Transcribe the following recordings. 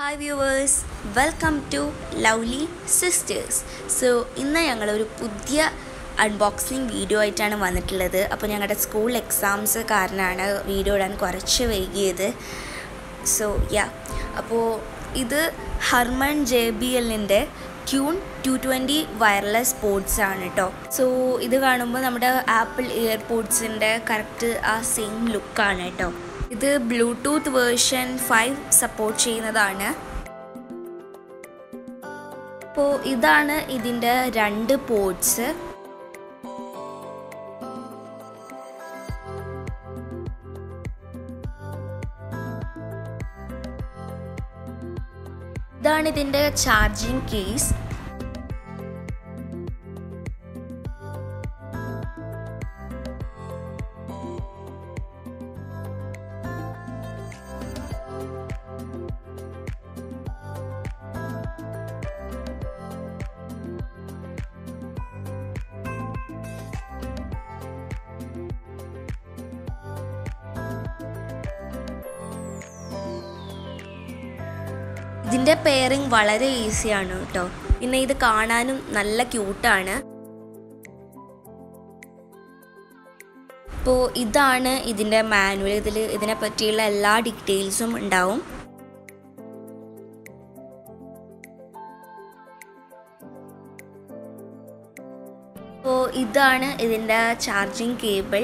hi viewers welcome to lovely sisters so ഇന്ന് ഞങ്ങളൊരു പുതിയ അൺബോക്സിങ് വീഡിയോ ആയിട്ടാണ് വന്നിട്ടുള്ളത് അപ്പോൾ ഞങ്ങളുടെ സ്കൂൾ എക്സാംസ് കാരണമാണ് വീഡിയോ ഇടാൻ കുറച്ച് വൈകിയത് സോ യാ അപ്പോൾ ഇത് ഹർമൺ ജെ ബി എല്ലിൻ്റെ tune two twenty wireless pods ആണ് കേട്ടോ സോ ഇത് കാണുമ്പോൾ നമ്മുടെ ആപ്പിൾ ഇയർപോഡ്സിൻ്റെ കറക്റ്റ് ആ സെയിം ലുക്കാണ് കേട്ടോ ഇത് ബ്ലൂടൂത്ത് വേർഷൻ ഫൈവ് സപ്പോർട്ട് ചെയ്യുന്നതാണ് അപ്പോൾ ഇതാണ് ഇതിൻ്റെ രണ്ട് പോർട്സ് ഇതാണ് ഇതിൻ്റെ ചാർജിങ് കേസ് ഇതിൻ്റെ പെയറിങ് വളരെ ഈസിയാണ് കേട്ടോ പിന്നെ ഇത് കാണാനും നല്ല ക്യൂട്ടാണ് അപ്പോൾ ഇതാണ് ഇതിൻ്റെ മാനുവൽ ഇതിൽ ഇതിനെ പറ്റിയുള്ള എല്ലാ ഡീറ്റെയിൽസും ഉണ്ടാവും അപ്പോൾ ഇതാണ് ഇതിൻ്റെ ചാർജിങ് കേബിൾ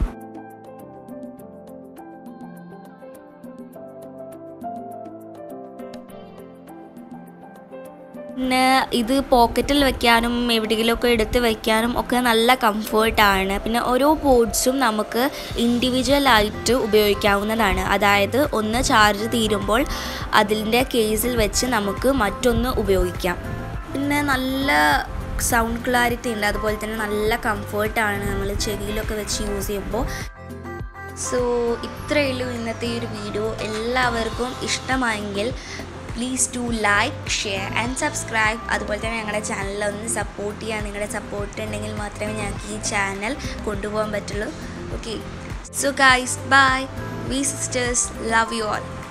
പിന്നെ ഇത് പോക്കറ്റിൽ വെക്കാനും എവിടെയെങ്കിലുമൊക്കെ എടുത്ത് വെക്കാനും ഒക്കെ നല്ല കംഫേർട്ടാണ് പിന്നെ ഓരോ പോഡ്സും നമുക്ക് ഇൻഡിവിജ്വൽ ആയിട്ട് ഉപയോഗിക്കാവുന്നതാണ് അതായത് ഒന്ന് ചാർജ് തീരുമ്പോൾ അതിൻ്റെ കേസിൽ വെച്ച് നമുക്ക് മറ്റൊന്ന് ഉപയോഗിക്കാം പിന്നെ നല്ല സൗണ്ട് ക്ലാരിറ്റി ഉണ്ട് അതുപോലെ തന്നെ നല്ല കംഫേർട്ടാണ് നമ്മൾ ചെവിയിലൊക്കെ വെച്ച് യൂസ് ചെയ്യുമ്പോൾ സോ ഇത്രയേ ഉള്ളൂ ഇന്നത്തെ ഈ ഒരു വീഡിയോ എല്ലാവർക്കും ഇഷ്ടമായെങ്കിൽ please to like share and subscribe അതുപോലെ തന്നെ ഞങ്ങളുടെ ചാനലിൽ ഒന്ന് സപ്പോർട്ട് ചെയ്യാൻ നിങ്ങളുടെ സപ്പോർട്ട് ഉണ്ടെങ്കിൽ മാത്രമേ ഞങ്ങൾക്ക് ഈ ചാനൽ കൊണ്ടുപോകാൻ പറ്റുള്ളൂ okay so guys bye we sisters love you all